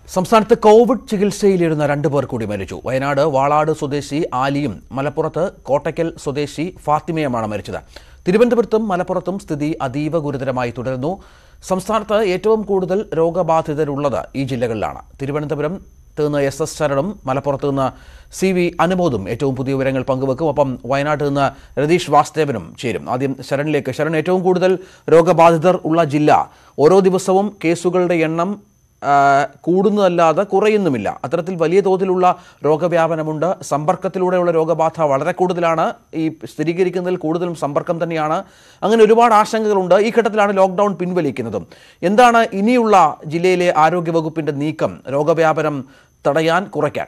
സംസ്ഥാനത്ത് കോവിഡ് ചികിത്സയിലിരുന്ന രണ്ടു പേർ കൂടി മരിച്ചു വയനാട് വാളാട് സ്വദേശി ആലിയും മലപ്പുറത്ത് കോട്ടയ്ക്കൽ സ്വദേശി ഫാത്തിമയുമാണ് മരിച്ചത് തിരുവനന്തപുരത്തും മലപ്പുറത്തും സ്ഥിതി അതീവ ഗുരുതരമായി തുടരുന്നു സംസ്ഥാനത്ത് ഏറ്റവും കൂടുതൽ രോഗബാധിതരുള്ളത് ഈ ജില്ലകളിലാണ് തിരുവനന്തപുരം നിന്ന് എസ് എസ് ശരണും മലപ്പുറത്ത് നിന്ന് സി വി അനുമോദും ഏറ്റവും പുതിയ വിവരങ്ങൾ പങ്കുവെക്കും ഒപ്പം വയനാട്ട് നിന്ന് രതീഷ് വാസ്തേവനും ചേരും ആദ്യം ശരണിലേക്ക് ശരൺ ഏറ്റവും കൂടുതൽ രോഗബാധിതർ ഉള്ള ജില്ല ഓരോ ദിവസവും കേസുകളുടെ എണ്ണം ആ, കൂടുന്നതല്ലാതെ കുറയുന്നുമില്ല അത്തരത്തിൽ വലിയ തോതിലുള്ള രോഗവ്യാപനമുണ്ട് സമ്പർക്കത്തിലൂടെയുള്ള രോഗബാധ വളരെ കൂടുതലാണ് ഈ സ്ഥിരീകരിക്കുന്നതിൽ കൂടുതലും സമ്പർക്കം തന്നെയാണ് അങ്ങനെ ഒരുപാട് ആശങ്കകളുണ്ട് ഈ ഘട്ടത്തിലാണ് ലോക്ക്ഡൗൺ പിൻവലിക്കുന്നതും എന്താണ് ഇനിയുള്ള ജില്ലയിലെ ആരോഗ്യവകുപ്പിന്റെ നീക്കം രോഗവ്യാപനം തടയാൻ കുറയ്ക്കാൻ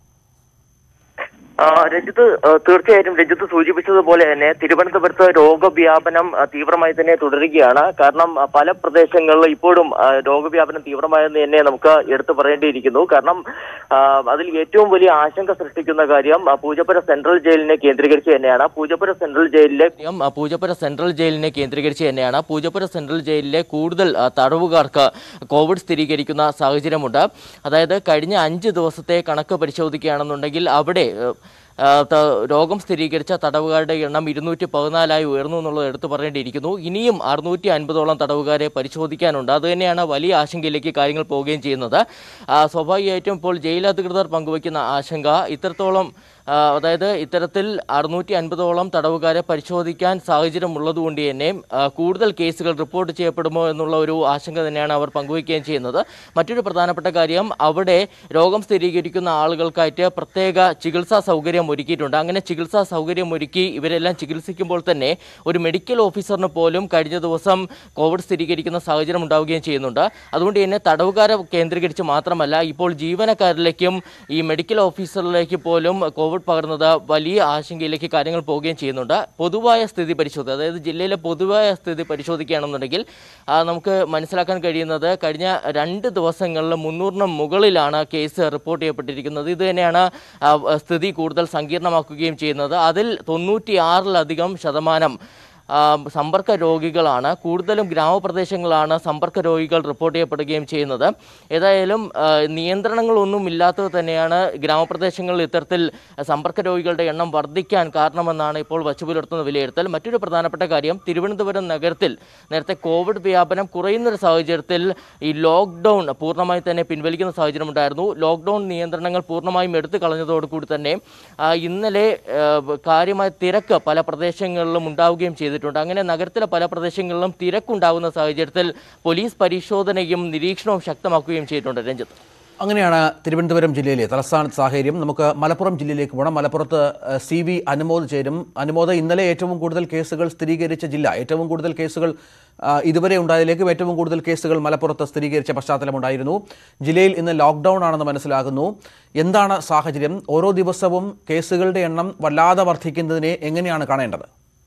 ആ, രഞ്ജിത്ത് ആ, തീർച്ചയായിട്ടും രഞ്ജിത്ത് സൂചിപ്പിച്ചതുപോലെ തന്നെ തിരുവനന്തപുരത്ത് രോഗവ്യാപനം ആ, തീവ്രമായി തന്നെ തുടരുകയാണ് കാരണം ആ, പല പ്രദേശങ്ങളിൽ ഇപ്പോഴും ആ, രോഗവ്യാപനം തീവ്രമായെന്ന് തന്നെ നമുക്ക് എടുത്തു പറയേണ്ടിയിരിക്കുന്നു കാരണം ആ, അതിൽ ഏറ്റവും വലിയ ആശങ്ക സൃഷ്ടിക്കുന്ന കാര്യം ആ, പൂജപ്പുര സെൻട്രൽ ജയിലിനെ കേന്ദ്രീകരിച്ച് തന്നെയാണ് പൂജപ്പുര സെൻട്രൽ ജയിലിലെ ആ, പൂജപ്പുര സെൻട്രൽ ജയിലിനെ കേന്ദ്രീകരിച്ച് തന്നെയാണ് പൂജപ്പുര സെൻട്രൽ ജയിലിലെ കൂടുതൽ ആ, തടവുകാർക്ക് കോവിഡ് സ്ഥിരീകരിക്കുന്ന സാഹചര്യമുണ്ട് അതായത് കഴിഞ്ഞ അഞ്ച് ദിവസത്തെ കണക്ക് പരിശോധിക്കുകയാണെന്നുണ്ടെങ്കിൽ അവിടെ ഏഹ്, ആ, ത- രോഗം സ്ഥിരീകരിച്ച തടവുകാരുടെ എണ്ണം ഇരുന്നൂറ്റി പതിനാലായി ഉയർന്നു എന്നുള്ളത് എടുത്തു പറയേണ്ടിയിരിക്കുന്നു ഇനിയും അറുന്നൂറ്റി അൻപതോളം തടവുകാരെ പരിശോധിക്കാനുണ്ട് അത് തന്നെയാണ് വലിയ ആശങ്കയിലേക്ക് കാര്യങ്ങൾ പോവുകയും ചെയ്യുന്നത് ആ, സ്വാഭാവികമായിട്ടും ഇപ്പോൾ ജയിൽ അധികൃതർ പങ്കുവയ്ക്കുന്ന ആശങ്ക ഇത്രത്തോളം ആ, അതായത് ഇത്തരത്തിൽ അറുന്നൂറ്റി അൻപതോളം തടവുകാരെ പരിശോധിക്കാൻ സാഹചര്യമുള്ളതുകൊണ്ട് തന്നെ ആ, കൂടുതൽ കേസുകൾ റിപ്പോർട്ട് ചെയ്യപ്പെടുമോ എന്നുള്ള ഒരു ആശങ്ക തന്നെയാണ് അവർ പങ്കുവയ്ക്കുകയും ചെയ്യുന്നത് മറ്റൊരു പ്രധാനപ്പെട്ട കാര്യം അവിടെ രോഗം സ്ഥിരീകരിക്കുന്ന ആളുകൾക്കായിട്ട് പ്രത്യേക ചികിത്സാ സൗകര്യം ഒരുക്കിയിട്ടുണ്ട് അങ്ങനെ ചികിത്സാ സൗകര്യം ഒരുക്കി ഇവരെല്ലാം ചികിത്സിക്കുമ്പോൾ തന്നെ ഒരു മെഡിക്കൽ ഓഫീസറിന് പോലും കഴിഞ്ഞ ദിവസം കോവിഡ് സ്ഥിരീകരിക്കുന്ന സാഹചര്യം ഉണ്ടാവുകയും ചെയ്യുന്നുണ്ട് അതുകൊണ്ട് തന്നെ തടവുകാരെ കേന്ദ്രീകരിച്ച് മാത്രമല്ല ഇപ്പോൾ ജീവനക്കാരിലേക്കും ഈ മെഡിക്കൽ ഓഫീസറിലേക്ക് പോലും കോവിഡ് പകർന്നത് വലിയ ആശങ്കയിലേക്ക് കാര്യങ്ങൾ പോവുകയും ചെയ്യുന്നുണ്ട് പൊതുവായ സ്ഥിതി പരിശോധന അതായത് ജില്ലയിലെ പൊതുവായ സ്ഥിതി പരിശോധിക്കുകയാണെന്നുണ്ടെങ്കിൽ ആ, നമുക്ക് മനസ്സിലാക്കാൻ കഴിയുന്നത് കഴിഞ്ഞ രണ്ട് ദിവസങ്ങളിൽ മുന്നൂറിന് മുകളിലാണ് കേസ് റിപ്പോർട്ട് ചെയ്യപ്പെട്ടിരിക്കുന്നത് ഇത് തന്നെയാണ് ആ, സ്ഥിതി കൂടുതൽ സങ്കീർണമാക്കുകയും ചെയ്യുന്നത് അതിൽ തൊണ്ണൂറ്റിയാറിലധികം ശതമാനം ആ, സമ്പർക്ക രോഗികളാണ് കൂടുതലും ഗ്രാമപ്രദേശങ്ങളാണ് സമ്പർക്ക രോഗികൾ റിപ്പോർട്ട് ചെയ്യപ്പെടുകയും ചെയ്യുന്നത് ഏതായാലും ആ, നിയന്ത്രണങ്ങളൊന്നും ഇല്ലാത്തത് തന്നെയാണ് ഗ്രാമപ്രദേശങ്ങളിൽ ഇത്തരത്തിൽ സമ്പർക്ക രോഗികളുടെ എണ്ണം വർദ്ധിക്കാൻ കാരണമെന്നാണ് ഇപ്പോൾ വച്ചുപുലർത്തുന്ന വിലയിരുത്തൽ മറ്റൊരു പ്രധാനപ്പെട്ട കാര്യം തിരുവനന്തപുരം നഗരത്തിൽ നേരത്തെ കോവിഡ് വ്യാപനം കുറയുന്നൊരു സാഹചര്യത്തിൽ ഈ ലോക്ക്ഡൗൺ പൂർണ്ണമായി തന്നെ പിൻവലിക്കുന്ന സാഹചര്യമുണ്ടായിരുന്നു ലോക്ക്ഡൗൺ നിയന്ത്രണങ്ങൾ പൂർണ്ണമായും എടുത്തു കളഞ്ഞതോടുകൂടി തന്നെ ആ, ഇന്നലെ ആ, കാര്യമായ തിരക്ക് പല പ്രദേശങ്ങളിലും ഉണ്ടാവുകയും ചെയ്തിട്ടുണ്ട് അങ്ങനെ നഗരത്തിലെ പല പ്രദേശങ്ങളിലും തിരക്കുണ്ടാകുന്ന സാഹചര്യത്തിൽ പോലീസ് പരിശോധനയും നിരീക്ഷണവും ശക്തമാക്കുകയും ചെയ്തിട്ടുണ്ട് രഞ്ജിത്ത് അങ്ങനെയാണ് തിരുവനന്തപുരം ജില്ലയിലെ തലസ്ഥാന സാഹചര്യം നമുക്ക് മലപ്പുറം ജില്ലയിലേക്ക് പോകണം മലപ്പുറത്ത് ഏഹ്, സി വി അനുമോദ് ചേരും അനുമോദ് ഇന്നലെ ഏറ്റവും കൂടുതൽ കേസുകൾ സ്ഥിരീകരിച്ച ജില്ല ഏറ്റവും കൂടുതൽ കേസുകൾ ആ, ഇതുവരെ ഉണ്ടായതിലേക്കും ഏറ്റവും കൂടുതൽ കേസുകൾ മലപ്പുറത്ത് സ്ഥിരീകരിച്ച പശ്ചാത്തലമുണ്ടായിരുന്നു ജില്ലയിൽ ഇന്ന് ലോക്ക്ഡൗൺ ആണെന്ന് മനസ്സിലാകുന്നു എന്താണ് സാഹചര്യം ഓരോ ദിവസവും കേസുകളുടെ എണ്ണം വല്ലാതെ വർദ്ധിക്കുന്നതിനെ എങ്ങനെയാണ് കാണേണ്ടത്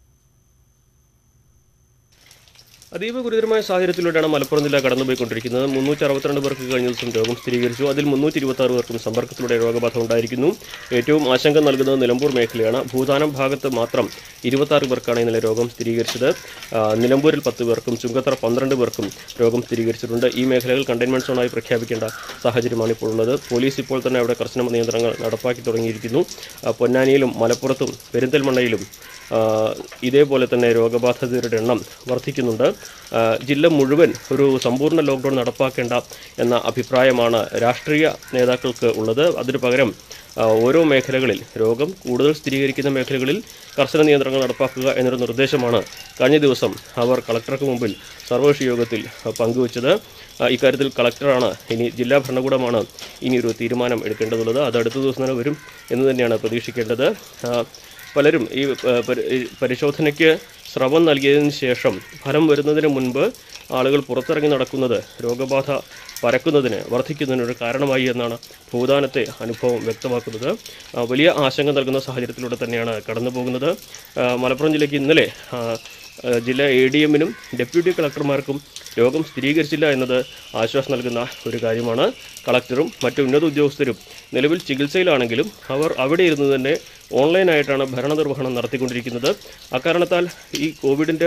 അതീവ ഗുരുതരമായ സാഹചര്യത്തിലൂടെയാണ് മലപ്പുറം ജില്ല കടന്നുപോയിക്കൊണ്ടിരിക്കുന്നത് മുന്നൂറ്റി അറുപത്തിരണ്ട് പേർക്ക് കഴിഞ്ഞ ദിവസം രോഗം സ്ഥിരീകരിച്ചു അതിൽ മുന്നൂറ്റി ഇരുപത്തി ആറ് പേർക്കും സമ്പർക്കത്തിലൂടെ രോഗബാധ ഉണ്ടായിരിക്കുന്നു ഏറ്റവും ആശങ്ക നൽകുന്നത് നിലമ്പൂർ മേഖലയാണ് ഭൂതാനം ഭാഗത്ത് മാത്രം ഇരുപത്തി പേർക്കാണ് ഇന്നലെ രോഗം സ്ഥിരീകരിച്ചത് ആ, നിലമ്പൂരിൽ പത്ത് പേർക്കും ചുങ്കത്തറ പന്ത്രണ്ട് പേർക്കും രോഗം സ്ഥിരീകരിച്ചിട്ടുണ്ട് ഈ മേഖലകൾ കണ്ടെയ്ൻമെന്റ് സോണായി പ്രഖ്യാപിക്കേണ്ട സാഹചര്യമാണ് ഇപ്പോൾ ഉള്ളത് പോലീസ് ഇപ്പോൾ തന്നെ അവിടെ കർശന നിയന്ത്രണങ്ങൾ നടപ്പാക്കി തുടങ്ങിയിരിക്കുന്നു ആ, പൊന്നാനിയിലും മലപ്പുറത്തും പെരിന്തൽമണ്ണയിലും ആ, ഇതേപോലെ തന്നെ രോഗബാധിതരുടെ എണ്ണം വർദ്ധിക്കുന്നുണ്ട് ആ, ജില്ല മുഴുവൻ ഒരു സമ്പൂർണ്ണ ലോക്ക്ഡൗൺ നടപ്പാക്കേണ്ട എന്ന അഭിപ്രായമാണ് രാഷ്ട്രീയ നേതാക്കൾക്ക് ഉള്ളത് അതിനു പകരം ആ, ഓരോ മേഖലകളിൽ രോഗം കൂടുതൽ സ്ഥിരീകരിക്കുന്ന മേഖലകളിൽ കർശന നിയന്ത്രണങ്ങൾ നടപ്പാക്കുക എന്നൊരു നിർദ്ദേശമാണ് കഴിഞ്ഞ ദിവസം അവർ കളക്ടർക്ക് മുമ്പിൽ സർവകക്ഷി യോഗത്തിൽ ആ, പങ്കുവച്ചത് ആ, ഇക്കാര്യത്തിൽ കളക്ടറാണ് ഇനി ജില്ലാ ഭരണകൂടമാണ് ഇനി ഒരു തീരുമാനം എടുക്കേണ്ടതുള്ളത് അത് അടുത്ത ദിവസം തന്നെ വരും എന്ന് തന്നെയാണ് പ്രതീക്ഷിക്കേണ്ടത് ആ, പലരും ഈ ആ, പരി- ഈ പരിശോധനയ്ക്ക് സ്രവം നൽകിയതിന് ശേഷം ഫലം വരുന്നതിന് മുൻപ് ആളുകൾ പുറത്തിറങ്ങി നടക്കുന്നത് രോഗബാധ പരക്കുന്നതിന് വർദ്ധിക്കുന്നതിന് ഒരു കാരണമായി എന്നാണ് ഭൂതാനത്തെ അനുഭവം വ്യക്തമാക്കുന്നത് ആ, വലിയ ആശങ്ക നൽകുന്ന സാഹചര്യത്തിലൂടെ തന്നെയാണ് കടന്നു പോകുന്നത് ആ, മലപ്പുറം ജില്ലയ്ക്ക് ഇന്നലെ ആ, ആ, ജില്ലാ എ ഡി എമ്മിനും ഡെപ്യൂട്ടി കളക്ടർമാർക്കും രോഗം സ്ഥിരീകരിച്ചില്ല എന്നത് ആശ്വാസം നൽകുന്ന ഒരു കാര്യമാണ് കളക്ടറും മറ്റ് ഉന്നത ഉദ്യോഗസ്ഥരും നിലവിൽ ചികിത്സയിലാണെങ്കിലും അവർ അവിടെ ഇരുന്ന് തന്നെ ഓൺലൈനായിട്ടാണ് ഭരണനിർവഹണം നടത്തിക്കൊണ്ടിരിക്കുന്നത് അക്കാരണത്താൽ ഈ കോവിഡിൻ്റെ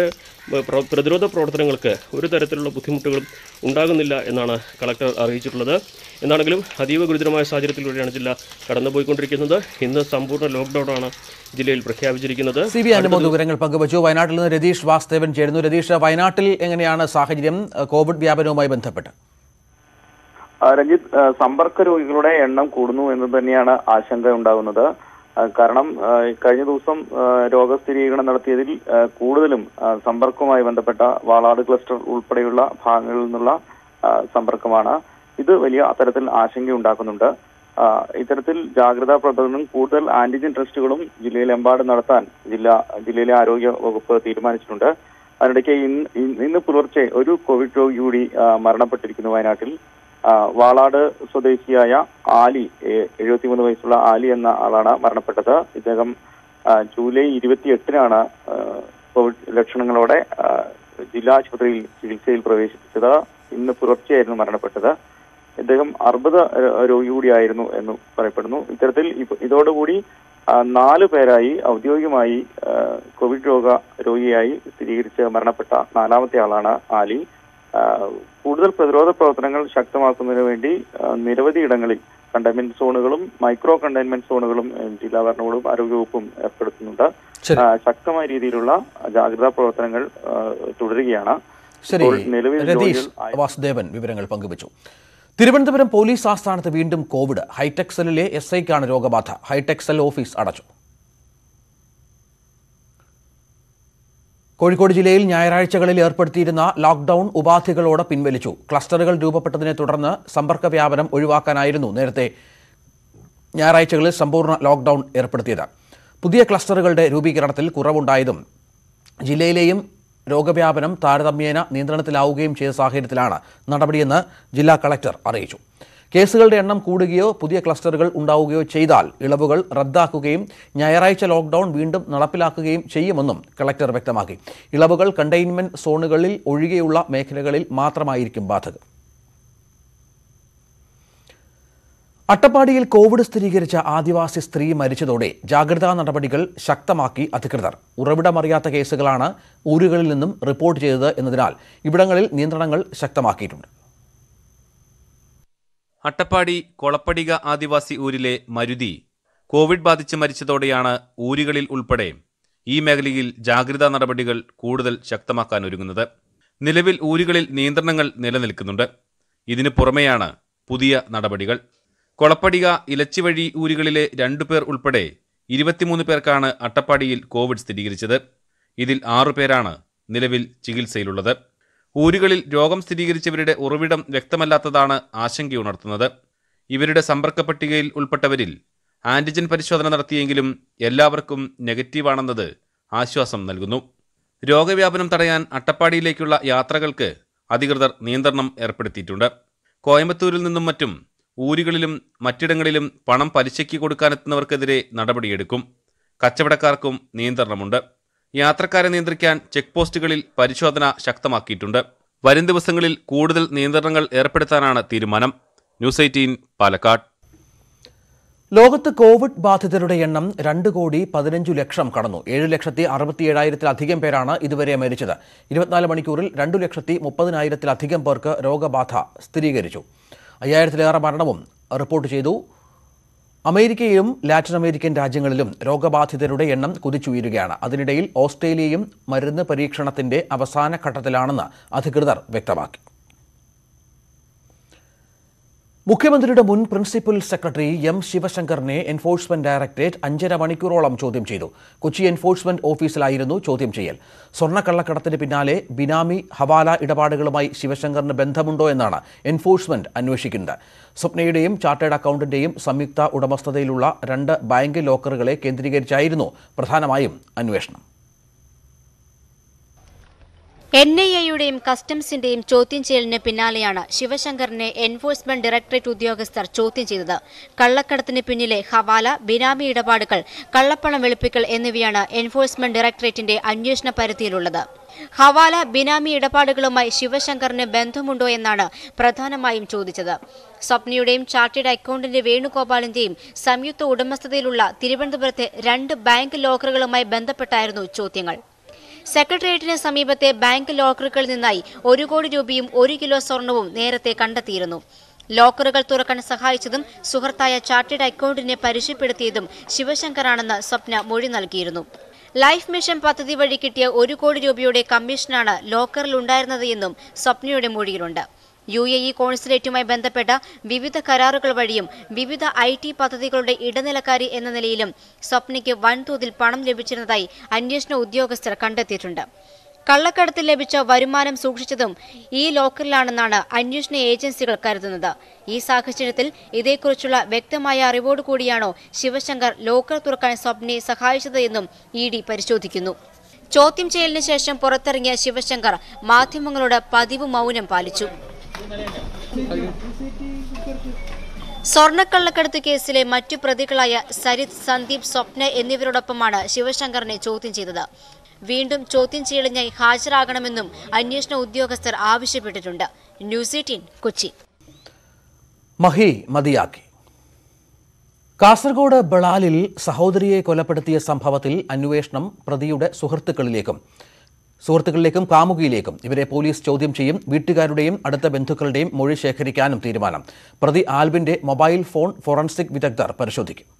ബ- പ്ര- പ്രതിരോധ പ്രവർത്തനങ്ങൾക്ക് ഒരു തരത്തിലുള്ള ബുദ്ധിമുട്ടുകളും ഉണ്ടാകുന്നില്ല എന്നാണ് കളക്ടർ അറിയിച്ചിട്ടുള്ളത് എന്താണെങ്കിലും അതീവ ഗുരുതരമായ സാഹചര്യത്തിലൂടെയാണ് ജില്ല കടന്നുപോയിക്കൊണ്ടിരിക്കുന്നത് ഇന്ന് സമ്പൂർണ്ണ ലോക്ക്ഡൌണാണ് ജില്ലയിൽ പ്രഖ്യാപിച്ചിരിക്കുന്നത് സി ബി അനുമോദ് വിവരങ്ങൾ പങ്കുവച്ചു വയനാട്ടിൽ നിന്ന് രതീഷ് വാസ്തവൻ ചേരുന്നു രതീഷ് വയനാട്ടിൽ എങ്ങനെയാണ് സാഹചര്യം ഏഹ്, കോവിഡ് വ്യാപനവുമായി ബന്ധപ്പെട്ട് ആ, രഞ്ജിത്ത് ആ, സമ്പർക്ക രോഗികളുടെ എണ്ണം കൂടുന്നു എന്ന് തന്നെയാണ് ആശങ്ക ഉണ്ടാകുന്നത് ആ, കാരണം ആ, കഴിഞ്ഞ ദിവസം ആ, രോഗസ്ഥിരീകരണം നടത്തിയതിൽ ആ, കൂടുതലും ആ, സമ്പർക്കവുമായി ബന്ധപ്പെട്ട വാളാട് ക്ലസ്റ്റർ ഉൾപ്പെടെയുള്ള ഭാഗങ്ങളിൽ നിന്നുള്ള ആ, സമ്പർക്കമാണ് ഇത് വലിയ അത്തരത്തിൽ ആശങ്കയുണ്ടാക്കുന്നുണ്ട് ആ, ഇത്തരത്തിൽ ജാഗ്രതാ പ്രവർത്തനങ്ങളും കൂടുതൽ ആന്റിജൻ ടെസ്റ്റുകളും ജില്ലയിലെമ്പാടും നടത്താൻ ജില്ല ജില്ലയിലെ ആരോഗ്യ വകുപ്പ് തീരുമാനിച്ചിട്ടുണ്ട് അതിനിടയ്ക്ക് ഇന്ന് ഇന്ന് ഇന്ന് പുലർച്ചെ ഒരു കോവിഡ് രോഗി കൂടി ആ, മരണപ്പെട്ടിരിക്കുന്നു വയനാട്ടിൽ ആ, വാളാട് സ്വദേശിയായ ആലി എഴുപത്തിമൂന്ന് വയസ്സുള്ള ആലി എന്ന ആളാണ് മരണപ്പെട്ടത് ഇദ്ദേഹം ആ, ജൂലൈ ഇരുപത്തിയെട്ടിനാണ് ആ, കോവിഡ് ലക്ഷണങ്ങളോടെ ആ, ജില്ലാ ആശുപത്രിയിൽ ചികിത്സയിൽ പ്രവേശിപ്പിച്ചത് ഇന്ന് പുലർച്ചെയായിരുന്നു മരണപ്പെട്ടത് ഇദ്ദേഹം അർബുദ ര- രോഗി കൂടിയായിരുന്നു എന്ന് പറയപ്പെടുന്നു ഇത്തരത്തിൽ ഇപ്പ- ഇതോടുകൂടി ആ, നാല് പേരായി ഔദ്യോഗികമായി ആ, കോവിഡ് രോഗ രോഗിയായി സ്ഥിരീകരിച്ച് മരണപ്പെട്ട നാലാമത്തെ ആളാണ് ആലി ആ, കൂടുതൽ പ്രതിരോധ പ്രവർത്തനങ്ങൾ ശക്തമാക്കുന്നതിന് വേണ്ടി ആ, നിരവധി ഇടങ്ങളിൽ കണ്ടെയ്ൻമെന്റ് സോണുകളും മൈക്രോ കണ്ടെയ്ൻമെന്റ് സോണുകളും ആ, ജില്ലാ ഭരണകൂടവും ആരോഗ്യവകുപ്പും ഏർപ്പെടുത്തുന്നുണ്ട് ശരി ആ, ശക്തമായ രീതിയിലുള്ള ജാഗ്രതാ പ്രവർത്തനങ്ങൾ ആ, തുടരുകയാണ് ശരി ഇപ്പോൾ നിലവിൽ രതീഷ് രോഗികൾ വാസുദേവൻ വിവരങ്ങൾ പങ്കുവച്ചു തിരുവനന്തപുരം പോലീസ് ആസ്ഥാനത്ത് വീണ്ടും കോവിഡ് ഹൈടെക് സെല്ലിലെ എസ് ഐക്കാണ് രോഗബാധ ഹൈടെക് സെൽ ഓഫീസ് അടച്ചു കോഴിക്കോട് ജില്ലയിൽ ഞായറാഴ്ചകളിൽ ഏർപ്പെടുത്തിയിരുന്ന ലോക്ക്ഡൌൺ ഉപാധികളോടെ പിൻവലിച്ചു ക്ലസ്റ്ററുകൾ രൂപപ്പെട്ടതിനെ തുടർന്ന് സമ്പർക്ക വ്യാപനം ഒഴിവാക്കാനായിരുന്നു നേരത്തെ ഞായറാഴ്ചകളിൽ സമ്പൂർണ്ണ ലോക്ക്ഡൌൺ ഏർപ്പെടുത്തിയത് പുതിയ ക്ലസ്റ്ററുകളുടെ രൂപീകരണത്തിൽ കുറവുണ്ടായതും ജില്ലയിലെയും രോഗവ്യാപനം താരതമ്യേന നിയന്ത്രണത്തിലാവുകയും ചെയ്ത സാഹചര്യത്തിലാണ് നടപടിയെന്ന് ജില്ലാ കളക്ടർ അറിയിച്ചു കേസുകളുടെ എണ്ണം കൂടുകയോ പുതിയ ക്ലസ്റ്ററുകൾ ഉണ്ടാവുകയോ ചെയ്താൽ ഇളവുകൾ റദ്ദാക്കുകയും ഞായറാഴ്ച ലോക്ക്ഡൌൺ വീണ്ടും നടപ്പിലാക്കുകയും ചെയ്യുമെന്നും കളക്ടർ വ്യക്തമാക്കി ഇളവുകൾ കണ്ടെയ്ൻമെന്റ് സോണുകളിൽ ഒഴികെയുള്ള മേഖലകളിൽ മാത്രമായിരിക്കും ബാധകം അട്ടപ്പാടിയിൽ കോവിഡ് സ്ഥിരീകരിച്ച ആദിവാസി സ്ത്രീ മരിച്ചതോടെ ജാഗ്രതാ നടപടികൾ ശക്തമാക്കി അധികൃതർ ഉറവിടമറിയാത്ത കേസുകളാണ് ഊരുകളിൽ നിന്നും റിപ്പോർട്ട് ചെയ്തത് എന്നതിനാൽ ഇവിടങ്ങളിൽ നിയന്ത്രണങ്ങൾ ശക്തമാക്കിയിട്ടുണ്ട് അട്ടപ്പാടി കൊളപ്പടിക ആദിവാസി ഊരിലെ മരുതി കോവിഡ് ബാധിച്ച് മരിച്ചതോടെയാണ് ഊരുകളിൽ ഉൾപ്പെടെ ഈ മേഖലയിൽ ജാഗ്രതാ നടപടികൾ കൂടുതൽ ശക്തമാക്കാൻ ഒരുങ്ങുന്നത് നിലവിൽ ഊരുകളിൽ നിയന്ത്രണങ്ങൾ നിലനിൽക്കുന്നുണ്ട് ഇതിനു പുറമെയാണ് പുതിയ നടപടികൾ കൊളപ്പടിക ഇലച്ചിവഴി ഊരുകളിലെ രണ്ടുപേർ ഉൾപ്പെടെ ഇരുപത്തിമൂന്ന് പേർക്കാണ് അട്ടപ്പാടിയിൽ കോവിഡ് സ്ഥിരീകരിച്ചത് ഇതിൽ ആറുപേരാണ് നിലവിൽ ചികിത്സയിലുള്ളത് ഊരുകളിൽ രോഗം സ്ഥിരീകരിച്ചവരുടെ ഉറവിടം വ്യക്തമല്ലാത്തതാണ് ആശങ്കയുണർത്തുന്നത് ഇവരുടെ സമ്പർക്ക പട്ടികയിൽ ഉൾപ്പെട്ടവരിൽ ആന്റിജൻ പരിശോധന നടത്തിയെങ്കിലും എല്ലാവർക്കും നെഗറ്റീവാണെന്നത് ആശ്വാസം നൽകുന്നു രോഗവ്യാപനം തടയാൻ അട്ടപ്പാടിയിലേക്കുള്ള യാത്രകൾക്ക് അധികൃതർ നിയന്ത്രണം ഏർപ്പെടുത്തിയിട്ടുണ്ട് കോയമ്പത്തൂരിൽ നിന്നും മറ്റും ഊരുകളിലും മറ്റിടങ്ങളിലും പണം പലിശയ്ക്ക് കൊടുക്കാനെത്തുന്നവർക്കെതിരെ നടപടിയെടുക്കും കച്ചവടക്കാർക്കും നിയന്ത്രണമുണ്ട് യാത്രക്കാരെ നിയന്ത്രിക്കാൻ ചെക്ക് പോസ്റ്റുകളിൽ പരിശോധന ശക്തമാക്കിയിട്ടുണ്ട് വരും ദിവസങ്ങളിൽ കൂടുതൽ നിയന്ത്രണങ്ങൾ ഏർപ്പെടുത്താനാണ് തീരുമാനം ന്യൂസ് എയ്റ്റീൻ പാലക്കാട് ലോകത്ത് കോവിഡ് ബാധിതരുടെ എണ്ണം രണ്ട് കോടി പതിനഞ്ചു ലക്ഷം കടന്നു ഏഴ് ലക്ഷത്തി അറുപത്തി ഏഴായിരത്തിലധികം പേരാണ് ഇതുവരെ മരിച്ചത് ഇരുപത്തിനാല് മണിക്കൂറിൽ രണ്ടു ലക്ഷത്തി മുപ്പതിനായിരത്തിലധികം പേർക്ക് രോഗബാധ സ്ഥിരീകരിച്ചു അയ്യായിരത്തിലേറെ മരണവും റിപ്പോർട്ട് ചെയ്തു അമേരിക്കയിലും ലാറ്റിൻ അമേരിക്കൻ രാജ്യങ്ങളിലും രോഗബാധിതരുടെ എണ്ണം കുതിച്ചുയരുകയാണ് അതിനിടയിൽ ഓസ്ട്രേലിയയും മരുന്ന് പരീക്ഷണത്തിന്റെ അവസാന ഘട്ടത്തിലാണെന്ന് അധികൃതർ വ്യക്തമാക്കി മുഖ്യമന്ത്രിയുടെ മുൻ പ്രിൻസിപ്പൽ സെക്രട്ടറി എം ശിവശങ്കറിനെ എൻഫോഴ്സ്മെന്റ് ഡയറക്ടറേറ്റ് അഞ്ചര മണിക്കൂറോളം ചോദ്യം ചെയ്തു കൊച്ചി എൻഫോഴ്സ്മെന്റ് ഓഫീസിലായിരുന്നു ചോദ്യം ചെയ്യൽ സ്വർണ്ണക്കള്ളക്കടത്തിന് പിന്നാലെ ബിനാമി ഹവാല ഇടപാടുകളുമായി ശിവശങ്കറിന് ബന്ധമുണ്ടോ എന്നാണ് എൻഫോഴ്സ്മെന്റ് അന്വേഷിക്കുന്നത് സ്വപ്നയുടെയും ചാർട്ടേഡ് അക്കൗണ്ടിന്റെയും സംയുക്ത ഉടമസ്ഥതയിലുള്ള രണ്ട് ബാങ്ക് ലോക്കറുകളെ കേന്ദ്രീകരിച്ചായിരുന്നു പ്രധാനമായും അന്വേഷണം എൻ ഐ എയുടെയും കസ്റ്റംസിന്റെയും ചോദ്യം ചെയ്യലിന് പിന്നാലെയാണ് ശിവശങ്കറിനെ എൻഫോഴ്സ്മെന്റ് ഡയറക്ടറേറ്റ് ഉദ്യോഗസ്ഥർ ചോദ്യം ചെയ്തത് കള്ളക്കടത്തിന് പിന്നിലെ ഹവാല ബിനാമി ഇടപാടുകൾ കള്ളപ്പണം വെളുപ്പിക്കൽ എന്നിവയാണ് എൻഫോഴ്സ്മെന്റ് ഡയറക്ടറേറ്റിന്റെ അന്വേഷണ പരിധിയിലുള്ളത് ഹവാല ബിനാമി ഇടപാടുകളുമായി ശിവശങ്കറിന് ബന്ധമുണ്ടോ എന്നാണ് പ്രധാനമായും ചോദിച്ചത് സ്വപ്നയുടെയും ചാർട്ടേഡ് അക്കൗണ്ടിന്റെ വേണുഗോപാലിന്റെയും സംയുക്ത ഉടമസ്ഥതയിലുള്ള തിരുവനന്തപുരത്തെ രണ്ട് ബാങ്ക് ലോക്കറുകളുമായി ബന്ധപ്പെട്ടായിരുന്നു ചോദ്യങ്ങൾ സെക്രട്ടേറിയറ്റിന് സമീപത്തെ ബാങ്ക് ലോക്കറുകളിൽ നിന്നായി ഒരു കോടി രൂപയും ഒരു കിലോ സ്വർണവും നേരത്തെ കണ്ടെത്തിയിരുന്നു ലോക്കറുകൾ തുറക്കാൻ സഹായിച്ചതും സുഹൃത്തായ ചാർട്ടേഡ് അക്കൗണ്ടിനെ പരിചയപ്പെടുത്തിയതും ശിവശങ്കറാണെന്ന് സ്വപ്ന മൊഴി നൽകിയിരുന്നു ലൈഫ് മിഷൻ പദ്ധതി വഴി കിട്ടിയ ഒരു കോടി രൂപയുടെ കമ്മീഷനാണ് ലോക്കറിൽ ഉണ്ടായിരുന്നത് എന്നും സ്വപ്നയുടെ മൊഴിയിലുണ്ട് യു എ ഇ കോൺസുലേറ്റുമായി ബന്ധപ്പെട്ട വിവിധ കരാറുകൾ വഴിയും വിവിധ ഐ ടി പദ്ധതികളുടെ ഇടനിലക്കാരി എന്ന നിലയിലും സ്വപ്നയ്ക്ക് വൻതോതിൽ പണം ലഭിച്ചിരുന്നതായി അന്വേഷണ ഉദ്യോഗസ്ഥർ കണ്ടെത്തിയിട്ടുണ്ട് കള്ളക്കടത്തിൽ ലഭിച്ച വരുമാനം സൂക്ഷിച്ചതും ഈ ലോക്കറിലാണെന്നാണ് അന്വേഷണ ഏജൻസികൾ കരുതുന്നത് ഈ സാഹചര്യത്തിൽ ഇതേക്കുറിച്ചുള്ള വ്യക്തമായ അറിവോട് കൂടിയാണോ ശിവശങ്കർ ലോക്കർ തുറക്കാൻ സ്വപ്നയെ സഹായിച്ചത് എന്നും ഇ ഡി പരിശോധിക്കുന്നു ചോദ്യം ചെയ്യലിന് ശേഷം പുറത്തിറങ്ങിയ ശിവശങ്കർ മാധ്യമങ്ങളോട് പതിവ് മൗനം പാലിച്ചു സ്വർണ്ണക്കള്ളക്കടത്ത് കേസിലെ മറ്റു പ്രതികളായ സരിത് സന്ദീപ് സ്വപ്ന എന്നിവരോടൊപ്പമാണ് ശിവശങ്കറിനെ ചോദ്യം ചെയ്തത് വീണ്ടും ചോദ്യം ചെയ്യലിനായി ഹാജരാകണമെന്നും അന്വേഷണ ഉദ്യോഗസ്ഥർ ആവശ്യപ്പെട്ടിട്ടുണ്ട് ന്യൂസ് എയ്റ്റീൻ കൊച്ചി മഹി മതിയാക്കി കാസർഗോഡ് ബളാലിൽ സഹോദരിയെ കൊലപ്പെടുത്തിയ സംഭവത്തിൽ അന്വേഷണം പ്രതിയുടെ സുഹൃത്തുക്കളിലേക്കും സുഹൃത്തുക്കളിലേക്കും കാമുകിയിലേക്കും ഇവരെ പോലീസ് ചോദ്യം ചെയ്യും വീട്ടുകാരുടെയും അടുത്ത ബന്ധുക്കളുടെയും മൊഴി ശേഖരിക്കാനും തീരുമാനം പ്രതി ആൽബിന്റെ മൊബൈൽ ഫോൺ ഫോറൻസിക് വിദഗ്ധർ പരിശോധിക്കും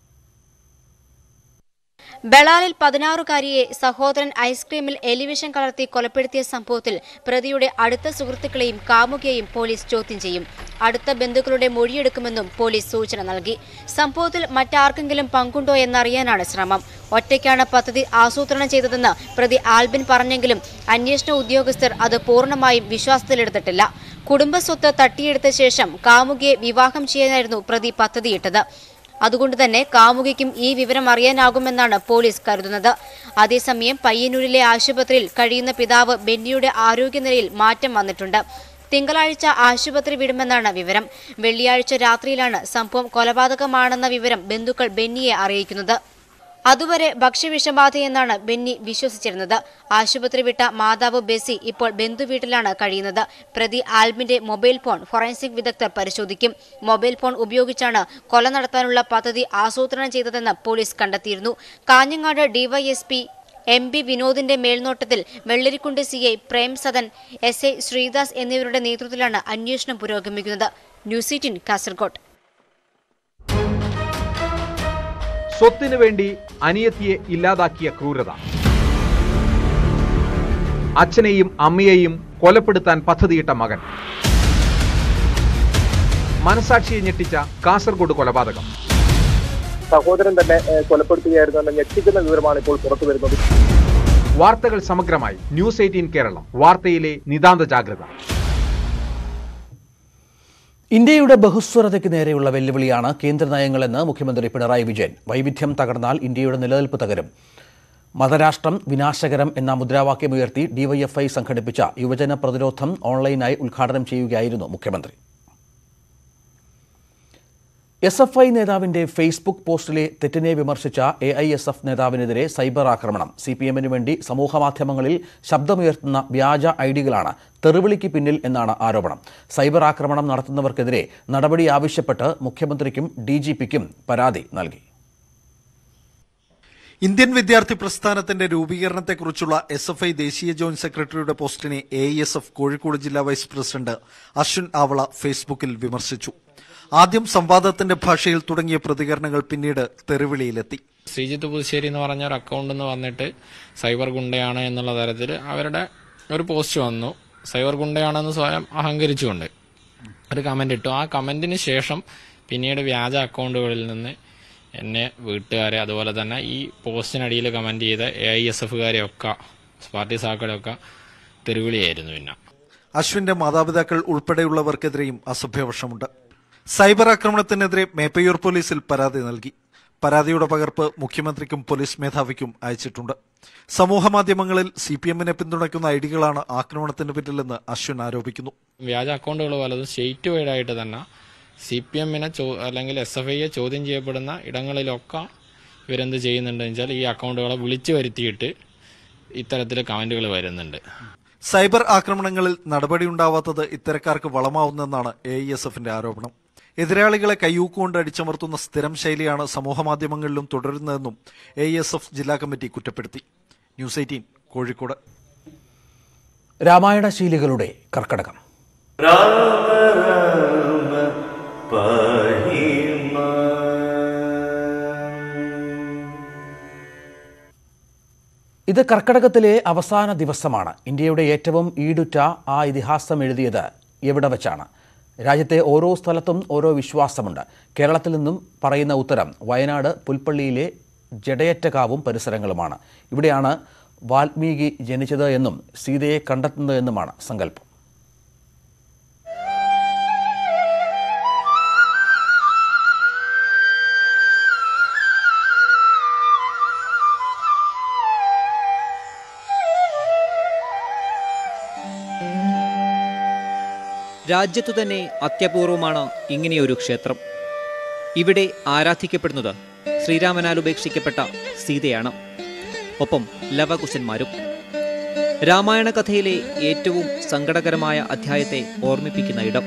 ബളാലിൽ പതിനാറുകാരിയെ സഹോദരൻ ഐസ്ക്രീമിൽ എലിവിഷൻ കലർത്തി കൊലപ്പെടുത്തിയ സംഭവത്തിൽ പ്രതിയുടെ അടുത്ത സുഹൃത്തുക്കളെയും കാമുകിയെയും പോലീസ് ചോദ്യം ചെയ്യും അടുത്ത ബന്ധുക്കളുടെ മൊഴിയെടുക്കുമെന്നും പോലീസ് സൂചന നൽകി സംഭവത്തിൽ മറ്റാർക്കെങ്കിലും പങ്കുണ്ടോ എന്നറിയാനാണ് ശ്രമം ഒറ്റയ്ക്കാണ് പദ്ധതി ആസൂത്രണം ചെയ്തതെന്ന് പ്രതി ആൽബിൻ പറഞ്ഞെങ്കിലും അന്വേഷണ ഉദ്യോഗസ്ഥർ അത് പൂർണ്ണമായും വിശ്വാസത്തിലെടുത്തിട്ടില്ല കുടുംബസ്വത്ത് തട്ടിയെടുത്ത ശേഷം കാമുകിയെ വിവാഹം ചെയ്യാനായിരുന്നു പ്രതി പദ്ധതിയിട്ടത് അതുകൊണ്ട് തന്നെ കാമുകിക്കും ഈ വിവരം അറിയാനാകുമെന്നാണ് പോലീസ് കരുതുന്നത് അതേസമയം പയ്യന്നൂരിലെ ആശുപത്രിയിൽ കഴിയുന്ന പിതാവ് ബെന്നിയുടെ ആരോഗ്യനിലയിൽ മാറ്റം വന്നിട്ടുണ്ട് തിങ്കളാഴ്ച ആശുപത്രി വിടുമെന്നാണ് വിവരം വെള്ളിയാഴ്ച രാത്രിയിലാണ് സംഭവം കൊലപാതകമാണെന്ന വിവരം ബന്ധുക്കൾ ബെന്നിയെ അറിയിക്കുന്നത് അതുവരെ ഭക്ഷ്യവിഷബാധയെന്നാണ് ബെന്നി വിശ്വസിച്ചിരുന്നത് ആശുപത്രി വിട്ട മാതാവ് ബെസി ഇപ്പോൾ ബന്ധുവീട്ടിലാണ് കഴിയുന്നത് പ്രതി ആൽബിന്റെ മൊബൈൽ ഫോൺ ഫോറൻസിക് വിദഗ്ധർ പരിശോധിക്കും മൊബൈൽ ഫോൺ ഉപയോഗിച്ചാണ് കൊല നടത്താനുള്ള പദ്ധതി ആസൂത്രണം ചെയ്തതെന്ന് പോലീസ് കണ്ടെത്തിയിരുന്നു കാഞ്ഞങ്ങാട് ഡിവൈഎസ്പി എം പി വിനോദിന്റെ മേൽനോട്ടത്തിൽ Vellarikkundu C I Prem Sadan S I Sreedas എന്നിവരുടെ നേതൃത്വത്തിലാണ് അന്വേഷണം പുരോഗമിക്കുന്നത് ന്യൂസ് എയ്റ്റീൻ കാസർഗോഡ് സ്വത്തിനു വേണ്ടി അനിയത്തിയെ ഇല്ലാതാക്കിയ ക്രൂരത അച്ഛനെയും അമ്മയെയും കൊലപ്പെടുത്താൻ പദ്ധതിയിട്ട മകൻ മനസാക്ഷിയെ ഞെട്ടിച്ച കാസർഗോഡ് കൊലപാതകം സഹോദരൻ തന്നെ ഏഹ്, കൊലപ്പെടുത്തുകയായിരുന്നു എന്ന ഞെട്ടിക്കുന്ന വിവരമാണ് ഇപ്പോൾ പുറത്തു വരുന്നത് വാർത്തകൾ സമഗ്രമായി ന്യൂസ് എയ്റ്റീൻ കേരളം വാർത്തയിലെ നിതാന്ത ജാഗ്രത ഇന്ത്യയുടെ ബഹുസ്വരതയ്ക്ക് നേരെയുള്ള വെല്ലുവിളിയാണ് കേന്ദ്ര നയങ്ങളെന്ന് മുഖ്യമന്ത്രി പിണറായി വിജയൻ വൈവിധ്യം തകർന്നാൽ ഇന്ത്യയുടെ നിലനിൽപ്പ് തകരും മതരാഷ്ട്രം വിനാശകരം എന്ന മുദ്രാവാക്യമുയർത്തി ഡിവൈഎഫ്ഐ സംഘടിപ്പിച്ച യുവജന പ്രതിരോധം ഓൺലൈനായി ഉദ്ഘാടനം ചെയ്യുകയായിരുന്നു മുഖ്യമന്ത്രി എസ് എഫ് ഐ നേതാവിന്റെ ഫേസ്ബുക്ക് പോസ്റ്റിലെ തെറ്റിനെ വിമർശിച്ച എ ഐ എസ് എഫ് നേതാവിനെതിരെ സൈബർ ആക്രമണം സി പി എമ്മിനു വേണ്ടി സമൂഹമാധ്യമങ്ങളിൽ ശബ്ദമുയർത്തുന്ന വ്യാജ ഐഡികളാണ് തെറിവിളിക്ക് പിന്നിൽ എന്നാണ് ആരോപണം സൈബർ ആക്രമണം നടത്തുന്നവർക്കെതിരെ നടപടി ആവശ്യപ്പെട്ട് മുഖ്യമന്ത്രിക്കും ഡി ജി പിക്കും പരാതി നൽകി ഇന്ത്യൻ വിദ്യാർത്ഥി പ്രസ്ഥാനത്തിന്റെ രൂപീകരണത്തെക്കുറിച്ചുള്ള എസ് എഫ് ഐ ദേശീയ ജോയിന്റ് സെക്രട്ടറിയുടെ പോസ്റ്റിനെ എ എസ് എഫ് കോഴിക്കോട് ജില്ലാ വൈസ് പ്രസിഡന്റ് അശ്വിൻ ആവള ഫേസ്ബുക്കിൽ വിമർശിച്ചു ആദ്യം സംവാദത്തിന്റെ ഭാഷയിൽ തുടങ്ങിയ പ്രതികരണങ്ങൾ പിന്നീട് തെറിവിളിയിലെത്തി ശ്രീജിത്ത് പുതുശ്ശേരി എന്ന് പറഞ്ഞ ഒരു അക്കൗണ്ട് എന്ന് വന്നിട്ട് സൈബർ ഗുണ്ടയാണ് എന്നുള്ള തരത്തിൽ അവരുടെ ഒരു പോസ്റ്റ് വന്നു സൈബർ ഗുണ്ടയാണെന്ന് സ്വയം അഹങ്കരിച്ചുകൊണ്ട് ഒരു കമന്റ് ഇട്ടു ആ കമന്റിന് ശേഷം പിന്നീട് വ്യാജ അക്കൗണ്ടുകളിൽ നിന്ന് എന്നെ വീട്ടുകാരെ അതുപോലെ തന്നെ ഈ പോസ്റ്റിനടിയിൽ കമന്റ് ചെയ്ത എ ഐ എസ് എഫുകാരെയൊക്കെ പാർട്ടി സാക്കളെയൊക്കെ തെരുവിളിയായിരുന്നു പിന്നെ അശ്വിന്റെ മാതാപിതാക്കൾ ഉൾപ്പെടെയുള്ളവർക്കെതിരെയും അസഭ്യവർഷമുണ്ട് സൈബർ ആക്രമണത്തിനെതിരെ മേപ്പയൂർ പോലീസിൽ പരാതി നൽകി പരാതിയുടെ പകർപ്പ് മുഖ്യമന്ത്രിക്കും പോലീസ് മേധാവിക്കും അയച്ചിട്ടുണ്ട് സമൂഹമാധ്യമങ്ങളിൽ സി പി എമ്മിനെ പിന്തുണയ്ക്കുന്ന ഐഡികളാണ് ആക്രമണത്തിന് പിന്നിലെന്ന് അശ്വിൻ ആരോപിക്കുന്നു വ്യാജ അക്കൗണ്ടുകൾ പലതും സ്റ്റേറ്റ് വൈഡ് ആയിട്ട് തന്നെ സി പി എമ്മിനെ ചോ അല്ലെങ്കിൽ എസ് എഫ് ഐയെ ചോദ്യം ചെയ്യപ്പെടുന്ന ഇടങ്ങളിലൊക്കെ ഇവരെന്ത് ചെയ്യുന്നുണ്ടെന്ന് വെച്ചാൽ ഈ അക്കൗണ്ടുകളെ വിളിച്ചു വരുത്തിയിട്ട് ഇത്തരത്തിൽ കമന്റുകൾ വരുന്നുണ്ട് സൈബർ ആക്രമണങ്ങളിൽ നടപടിയുണ്ടാവാത്തത് ഇത്തരക്കാർക്ക് വളമാവുന്നെന്നാണ് എ ഇ എസ് എഫിന്റെ ആരോപണം എതിരാളികളെ കയ്യൂക്കുകൊണ്ട് അടിച്ചമർത്തുന്ന സ്ഥിരം ശൈലിയാണ് സമൂഹമാധ്യമങ്ങളിലും തുടരുന്നതെന്നും എ ഇ എസ് എഫ് ജില്ലാ കമ്മിറ്റി കുറ്റപ്പെടുത്തി ന്യൂസ് എയ്റ്റീൻ കോഴിക്കോട് രാമായണശീലികളുടെ കർക്കടകം ഇത് കർക്കടകത്തിലെ അവസാന ദിവസമാണ് ഇന്ത്യയുടെ ഏറ്റവും ഈടുറ്റ ആ ഇതിഹാസം എഴുതിയത് എവിടെ വെച്ചാണ് രാജ്യത്തെ ഓരോ സ്ഥലത്തും ഓരോ വിശ്വാസമുണ്ട് കേരളത്തിൽ നിന്നും പറയുന്ന ഉത്തരം വയനാട് പുൽപ്പള്ളിയിലെ ജഡയറ്റകാവും പരിസരങ്ങളുമാണ് ഇവിടെയാണ് വാൽമീകി ജനിച്ചത് എന്നും സീതയെ കണ്ടെത്തുന്നത് എന്നുമാണ് സങ്കല്പം രാജ്യത്തു തന്നെ അത്യപൂർവമാണ് ഇങ്ങനെയൊരു ക്ഷേത്രം ഇവിടെ ആരാധിക്കപ്പെടുന്നത് ശ്രീരാമനാൽ ഉപേക്ഷിക്കപ്പെട്ട സീതയാണ് ഒപ്പം ലവകുശന്മാരും രാമായണ കഥയിലെ ഏറ്റവും സങ്കടകരമായ അധ്യായത്തെ ഓർമ്മിപ്പിക്കുന്ന ഇടം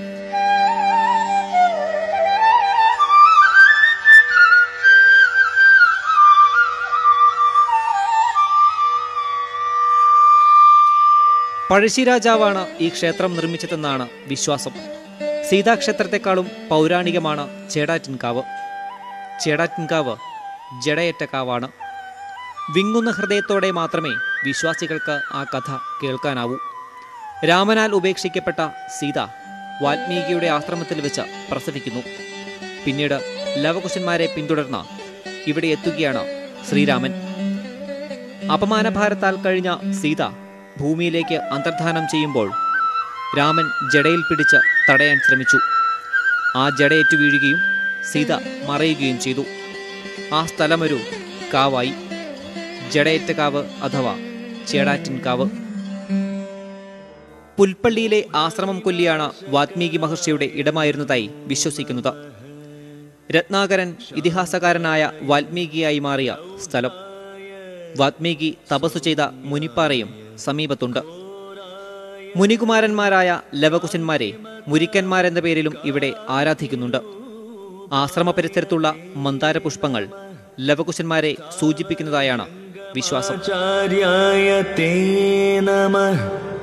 പഴശ്ശിരാജാവാണ് ഈ ക്ഷേത്രം നിർമ്മിച്ചതെന്നാണ് വിശ്വാസം സീതാക്ഷേത്രത്തെക്കാളും പൗരാണികമാണ് ചേടാറ്റിൻകാവ് ചേടാറ്റിൻകാവ് ജഡയറ്റ കാവാണ് വിങ്ങുന്ന ഹൃദയത്തോടെ മാത്രമേ വിശ്വാസികൾക്ക് ആ കഥ കേൾക്കാനാവൂ രാമനാൽ ഉപേക്ഷിക്കപ്പെട്ട സീത വാൽമീകിയുടെ ആശ്രമത്തിൽ വെച്ച് പ്രസവിക്കുന്നു പിന്നീട് ലവകുശന്മാരെ പിന്തുടർന്ന് ഇവിടെ എത്തുകയാണ് ശ്രീരാമൻ അപമാനഭാരത്താൽ കഴിഞ്ഞ സീത ഭൂമിയിലേക്ക് അന്തർധാനം ചെയ്യുമ്പോൾ രാമൻ ജടയിൽ പിടിച്ച് തടയാൻ ശ്രമിച്ചു ആ ജടയേറ്റു വീഴുകയും സീത മറയുകയും ചെയ്തു ആ സ്ഥലമൊരു കാവായി ജടയേറ്റ കാവ് അഥവാ ചേടാറ്റിൻ കാവ് പുൽപ്പള്ളിയിലെ ആശ്രമം കൊല്ലിയാണ് വാൽമീകി മഹർഷിയുടെ ഇടമായിരുന്നതായി വിശ്വസിക്കുന്നത് രത്നാകരൻ ഇതിഹാസകാരനായ വാൽമീകിയായി മാറിയ സ്ഥലം വാൽമീകി തപസ്സു ചെയ്ത മുനിപ്പാറയും സമീപത്തുണ്ട് മുനികുമാരന്മാരായ ലവകുശന്മാരെ മുരിക്കന്മാരെന്ന പേരിലും ഇവിടെ ആരാധിക്കുന്നുണ്ട് ആശ്രമ പരിസരത്തുള്ള മന്ദാര പുഷ്പങ്ങൾ ലവകുശന്മാരെ സൂചിപ്പിക്കുന്നതായാണ് വിശ്വാസം आचार्याय ते नमः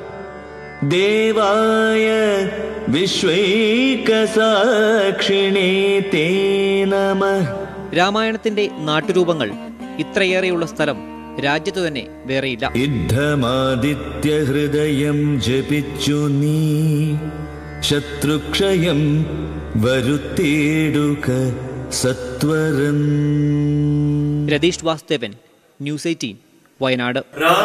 देवाय विश्वैकसाक्षिणे ते नमः രാമായണത്തിന്റെ നാട്ടുരൂപങ്ങൾ ഇത്രയേറെയുള്ള സ്ഥലം രാജ്യത്തു തന്നെ വേറെയില്ല ഇദ്ധമാദിത്യഹൃദയം ജപിച്ചു നീ ശത്രുക്ഷയം വരുത്തേടുക സത്വരം രതീഷ് വാസുദേവൻ ന്യൂസ് എയ്റ്റീൻ വയനാട്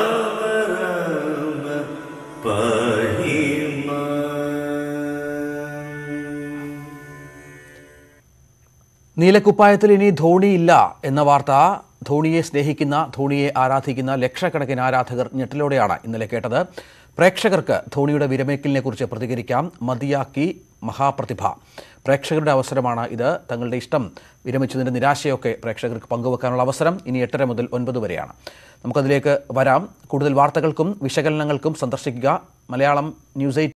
നീലക്കുപ്പായത്തിൽ ഇനി ധോണിയില്ല എന്ന വാർത്ത ധോണിയെ സ്നേഹിക്കുന്ന ധോണിയെ ആരാധിക്കുന്ന ലക്ഷക്കണക്കിന് ആരാധകർ ഞെട്ടലോടെയാണ് ഇന്നലെ കേട്ടത് പ്രേക്ഷകർക്ക് ധോണിയുടെ വിരമേക്കലിനെ കുറിച്ച് പ്രതികരിക്കാം മതിയാക്കി മഹാപ്രതിഭ പ്രേക്ഷകരുടെ അവസരമാണ് ഇത് തങ്ങളുടെ ഇഷ്ടം വിരമിച്ചതിൻ്റെ നിരാശയൊക്കെ പ്രേക്ഷകർക്ക് പങ്കുവെക്കാനുള്ള അവസരം ഇനി എട്ടര മുതൽ ഒൻപത് വരെയാണ് നമുക്കതിലേക്ക് വരാം കൂടുതൽ വാർത്തകൾക്കും വിശകലനങ്ങൾക്കും സന്ദർശിക്കുക മലയാളം ന്യൂസ് എയ്റ്റ്